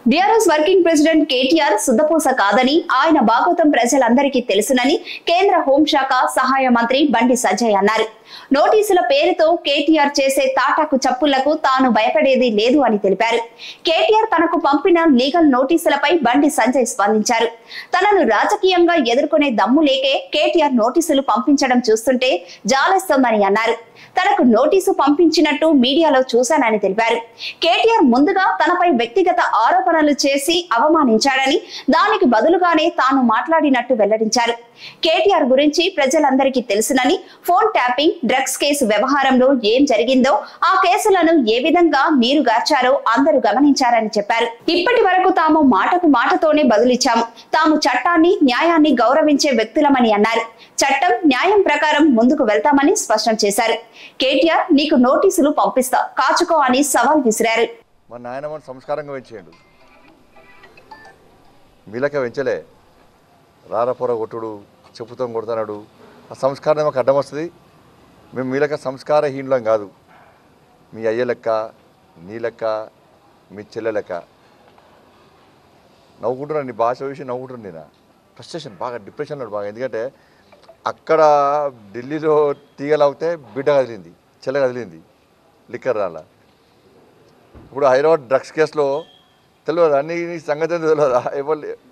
BRS working president KTR సుద్దపూస కాదని ఆయన భాగవతం ప్రజలందరికీ తెలుసునని కేంద్ర హోంశాఖ సహాయ మంత్రి బండి సంజయ్ అన్నారు నోటీసుల పేరుతో కేటీఆర్ చేసే తాటాకు చప్పులకు తాను భయపడేది లేదు అని తెలిపారు కేటీఆర్ తనకు పంపిన లీగల్ నోటీసులపై బండి సంజయ్ స్పందించారు తనను రాజకీయంగా ఎదుర్కొనే దమ్ము లేకే కేటీఆర్ నోటీసులు పంపించడం చూస్తుంటే జాలేస్తోందని అన్నారు తనకు నోటీసు పంపించినట్టు మీడియాలో చూశానని తెలిపారు కేటీఆర్ ముందుగా తనపై వ్యక్తిగత ఆరోపణలు చేసి అవమానించాడని దానికి బదులుగానే తాను మాట్లాడినట్టు వెల్లడించారు కేటీఆర్ గురించి ప్రజలందరికీ తెలుసునని ఫోన్ ట్యాపింగ్ డ్రగ్స్ కేసు వ్యవహారంలో ఏం జరిగిందో ఆ కేసులను ఏ విధంగా నీరు గార్చారో అందరూ గమనించారని చెప్పారు ఇప్పటి వరకు తాము మాటకు మాటతోనే బదులిచ్చాము తాము చట్టాన్ని న్యాయాన్ని గౌరవించే వ్యక్తులమని అన్నారు చట్టం న్యాయం ప్రకారం ముందుకు వెళ్తామని స్పష్టం చేశారు కేటీఆర్ నీకు నోటీసులు పంపిస్తా కాచుకో అని సవాల్ విసిరారు మా నాయనమ్మని సంస్కారంగా పెంచేయండు మీలక పెంచలే రారపొర కొట్టుడు చెప్పుతో కొడుతున్నాడు ఆ సంస్కారం మాకు అడ్డం వస్తుంది మేము మీలక సంస్కారహీనులం కాదు మీ అయ్య లెక్క నీ లెక్క మీ చెల్లె లెక్క నవ్వుకుంటున్నాను నీ భాష విషయం నవ్వుకుంటున్నాను నేను ఫ్రస్ట్రేషన్ బాగా డిప్రెషన్లో బాగా ఎందుకంటే అక్కడ ఢిల్లీలో తీగలాగితే బిడ్డ కదిలింది చెల్ల కదిలింది లిక్కర్ రాల ఇప్పుడు హైదరాబాద్ డ్రగ్స్ కేసులో తెలియదు అన్ని నీ సంగతి ఏందో తెలియదా ఎవరు